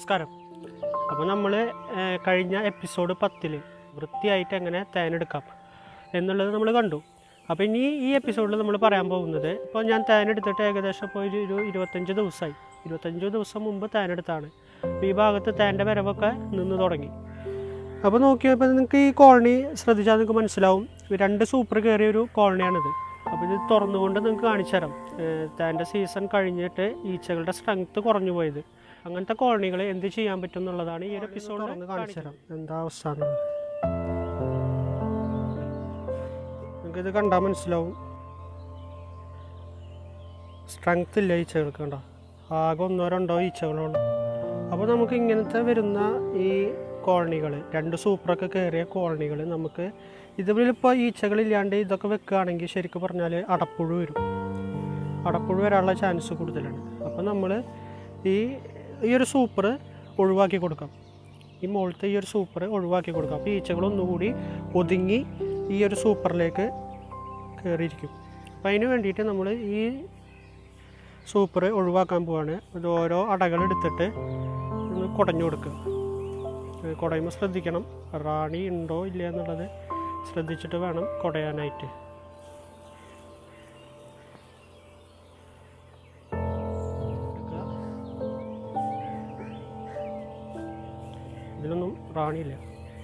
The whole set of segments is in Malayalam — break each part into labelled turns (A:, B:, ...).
A: നമസ്കാരം അപ്പോൾ നമ്മൾ കഴിഞ്ഞ എപ്പിസോഡ് പത്തിൽ വൃത്തിയായിട്ട് എങ്ങനെ തേനെടുക്കാം എന്നുള്ളത് നമ്മൾ കണ്ടു അപ്പോൾ ഇനി ഈ എപ്പിസോഡിൽ നമ്മൾ പറയാൻ പോകുന്നത് ഇപ്പോൾ ഞാൻ തേനെടുത്തിട്ട് ഏകദേശം ഇപ്പോൾ ഒരു ഒരു ഇരുപത്തഞ്ച് ദിവസമായി ഇരുപത്തഞ്ച് ദിവസം മുമ്പ് തേനെടുത്താണ് അപ്പോൾ ഈ ഭാഗത്ത് തേൻ്റെ വരവൊക്കെ നിന്ന് തുടങ്ങി അപ്പോൾ നോക്കിയപ്പോൾ നിങ്ങൾക്ക് ഈ കോളനി ശ്രദ്ധിച്ചാൽ നിങ്ങൾക്ക് മനസ്സിലാവും രണ്ട് സൂപ്പർ കയറിയ ഒരു കോളനിയാണിത് അപ്പോൾ ഇത് തുറന്നുകൊണ്ട് നിങ്ങൾക്ക് കാണിച്ചു തരാം തേൻ്റെ സീസൺ കഴിഞ്ഞിട്ട് ഈച്ചകളുടെ സ്ട്രെങ്ത് കുറഞ്ഞു പോയത് അങ്ങനത്തെ കോളനികൾ എന്ത് ചെയ്യാൻ പറ്റും എന്നുള്ളതാണ് ഈ ഒരു എപ്പിസോഡ് ഒന്ന് കാണിച്ചു തരാം എന്താ അവസ്ഥ എന്നുള്ളത്. നിങ്ങൾക്കിത് കണ്ടാൽ മനസ്സിലാവും സ്ട്രെങ്ത് ഇല്ല ഈച്ചകൾക്ക് കണ്ടോ ആകെ ഒന്നോ രണ്ടോ ഈച്ചകളുള്ളൂ അപ്പോൾ നമുക്ക് ഇങ്ങനത്തെ വരുന്ന ഈ കോളനികൾ രണ്ട് സൂപ്പറൊക്കെ കയറിയ കോളനികൾ നമുക്ക് ഇതിലിപ്പോൾ ഈച്ചകളില്ലാണ്ട് ഇതൊക്കെ വെക്കുകയാണെങ്കിൽ ശരിക്കും പറഞ്ഞാൽ അടപ്പുഴു വരും അടപ്പുഴു വരാനുള്ള ചാൻസ് കൂടുതലാണ് അപ്പോൾ നമ്മൾ ഈ ഈ ഒരു സൂപ്പർ ഒഴിവാക്കി കൊടുക്കാം ഈ മുകളിലത്തെ ഈ ഒരു സൂപ്പർ ഒഴിവാക്കി കൊടുക്കാം അപ്പോൾ ഈച്ചകൾ ഒന്നുകൂടി ഒതുങ്ങി ഈ ഒരു സൂപ്പറിലേക്ക് കയറിയിരിക്കും അപ്പം അതിന് വേണ്ടിയിട്ട് നമ്മൾ ഈ സൂപ്പർ ഒഴിവാക്കാൻ പോവാണ് ഇത് ഓരോ അടകൾ എടുത്തിട്ട് ഒന്ന് കുടഞ്ഞു കൊടുക്കുക ഏഹ് കുടയുമ്പോൾ ശ്രദ്ധിക്കണം റാണി ഉണ്ടോ ഇല്ല എന്നുള്ളത് ശ്രദ്ധിച്ചിട്ട് വേണം കുടയാനായിട്ട് എടുക്കുക. ഇതിലൊന്നും റാണിയില്ല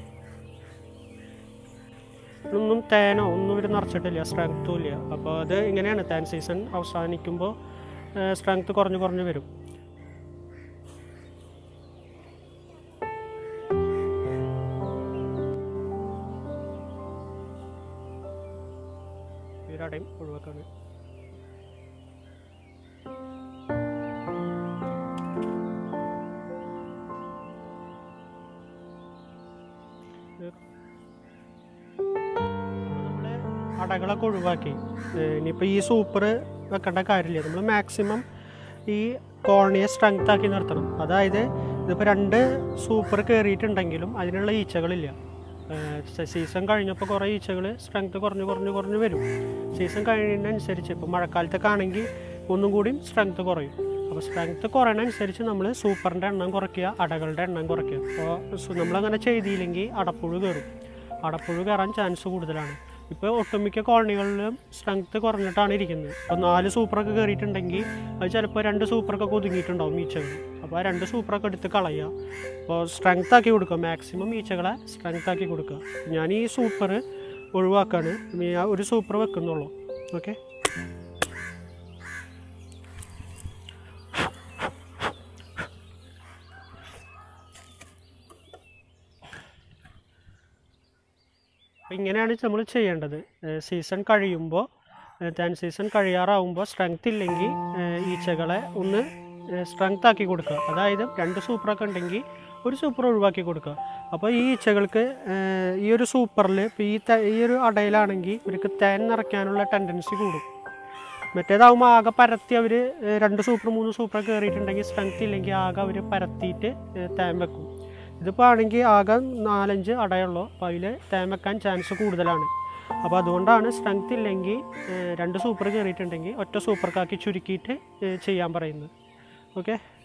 A: ഇതിലൊന്നും തേനോ ഒന്നും ഇവർ നിറച്ചിട്ടില്ല സ്ട്രെങ്ത്തും ഇല്ല അപ്പോൾ അത് ഇങ്ങനെയാണ് തേൻ സീസൺ അവസാനിക്കുമ്പോൾ സ്ട്രെങ്ത് കുറഞ്ഞ് കുറഞ്ഞ് വരും ഇവരടയും ഒഴിവാക്കാണ് നമ്മള് അടകളൊക്കെ ഒഴിവാക്കി ഇനിയിപ്പോൾ ഈ സൂപ്പർ വെക്കേണ്ട കാര്യമില്ല നമ്മൾ മാക്സിമം ഈ കോളനിയെ സ്ട്രെങ്ത് ആക്കി നിർത്തണം അതായത് ഇതിപ്പോൾ രണ്ട് സൂപ്പർ കയറിയിട്ടുണ്ടെങ്കിലും അതിനുള്ള ഈച്ചകളില്ല സീസൺ കഴിഞ്ഞപ്പോൾ കുറേ ഈച്ചകൾ സ്ട്രെങ്ത് കുറഞ്ഞ് കുറഞ്ഞ് കുറഞ്ഞ് വരും സീസൺ കഴിയുന്നതനുസരിച്ച് ഇപ്പോൾ മഴക്കാലത്തൊക്കെ ആണെങ്കിൽ ഒന്നും കൂടിയും സ്ട്രെങ്ത് കുറയും അപ്പോൾ സ്ട്രെങ്ത് കുറയണനുസരിച്ച് നമ്മൾ സൂപ്പറിൻ്റെ എണ്ണം കുറയ്ക്കുക അടകളുടെ എണ്ണം കുറയ്ക്കുക അപ്പോൾ നമ്മളങ്ങനെ ചെയ്തില്ലെങ്കിൽ അടപ്പുഴു കയറും അടപ്പുഴു കയറാൻ ചാൻസ് കൂടുതലാണ് ഇപ്പോൾ ഒട്ടുമിക്ക കോളനികളിലും സ്ട്രെങ്ത് കുറഞ്ഞിട്ടാണ് ഇരിക്കുന്നത് ഇപ്പോൾ നാല് സൂപ്പറൊക്കെ കയറിയിട്ടുണ്ടെങ്കിൽ അത് ചിലപ്പോൾ രണ്ട് സൂപ്പറൊക്കെ ഒതുങ്ങിയിട്ടുണ്ടാവും ഈച്ചകൾ അപ്പോൾ ആ രണ്ട് സൂപ്പറൊക്കെ എടുത്ത് കളയുക അപ്പോൾ സ്ട്രെങ്ത് ആക്കി കൊടുക്കുക മാക്സിമം ഈച്ചകളെ സ്ട്രെങ്ത് ആക്കി കൊടുക്കുക ഞാൻ ഈ സൂപ്പർ ഒഴിവാക്കാണ് ഞാൻ ഒരു സൂപ്പർ വെക്കുന്നുള്ളൂ ഓക്കെ അപ്പോൾ ഇങ്ങനെയാണ് നമ്മൾ ചെയ്യേണ്ടത് സീസൺ കഴിയുമ്പോൾ തേൻ സീസൺ കഴിയാറാവുമ്പോൾ സ്ട്രെങ്ത് ഇല്ലെങ്കിൽ ഏഹ് ഈച്ചകളെ ഒന്ന് സ്ട്രെങ്ത് ആക്കി കൊടുക്കുക അതായത് രണ്ട് സൂപ്പറൊക്കെ ഉണ്ടെങ്കിൽ ഒരു സൂപ്പർ ഒഴിവാക്കി കൊടുക്കുക അപ്പോൾ ഈ ഈച്ചകൾക്ക് ഏഹ് ഈ ഒരു സൂപ്പറിൽ ഇപ്പോൾ ഈ ത- ഈ ഒരു അടയിലാണെങ്കിൽ ഇവർക്ക് തേൻ നിറയ്ക്കാനുള്ള ടെൻഡൻസി കൂടും മറ്റേതാവുമ്പോൾ ആകെ പരത്തി അവർ രണ്ട് സൂപ്പർ മൂന്ന് സൂപ്പർ കയറിയിട്ടുണ്ടെങ്കിൽ സ്ട്രെങ്ത് ഇല്ലെങ്കിൽ ആകെ അവർ പരത്തിയിട്ട് ഏഹ് തേൻ വെക്കും ഇതിപ്പോൾ ആണെങ്കിൽ ആകെ നാലഞ്ച് അടയുള്ളൂ അപ്പോൾ അതിൽ തേൻ വെക്കാൻ ചാൻസ് കൂടുതലാണ് അപ്പോൾ അതുകൊണ്ടാണ് സ്ട്രെങ്ത് ഇല്ലെങ്കിൽ ഏഹ് രണ്ട് സൂപ്പർ കയറിയിട്ടുണ്ടെങ്കിൽ ഒറ്റ സൂപ്പർക്കാക്കി ചുരുക്കിയിട്ട് ഏഹ് ചെയ്യാൻ പറയുന്നത് ഓക്കെ